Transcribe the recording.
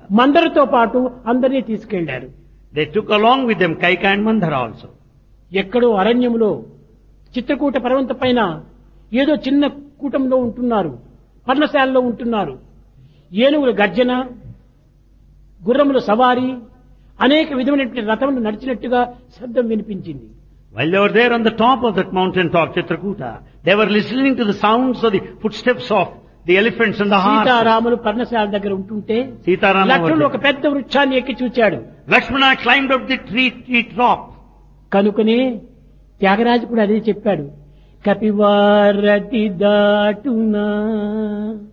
మందరితో పాటు అందరినీ తీసుకెళ్లారు They took along with them Kaika and Mandara also. ఎక్కడో అరణ్యములో చిత్రకూట పర్వత పైన ఏదో చిన్న కూటంలో ఉంటున్నారు పర్ణశాలలో ఉంటున్నారు ఏనుగుల గర్జన గుర్రముల సవారి అనేక విధమైనటువంటి రథములు నడిచినట్టుగా శబ్దం వినిపించింది While they were there on the top of that mountain top, Chitrakuta, they were listening to the sounds of the footsteps of the elephants and the horses. సీతారాములు పర్ణశాల దగ్గర ఉంటుంటే Sitaram లక్ష్మణుడు ఒక was there. పెద్ద వృక్షాన్ని ఎక్కి చూచాడు Lakshmana climbed up the tree, tree top. కనుకనే త్యాగరాజు కూడా అదే చెప్పాడు కపివారతి దాటునా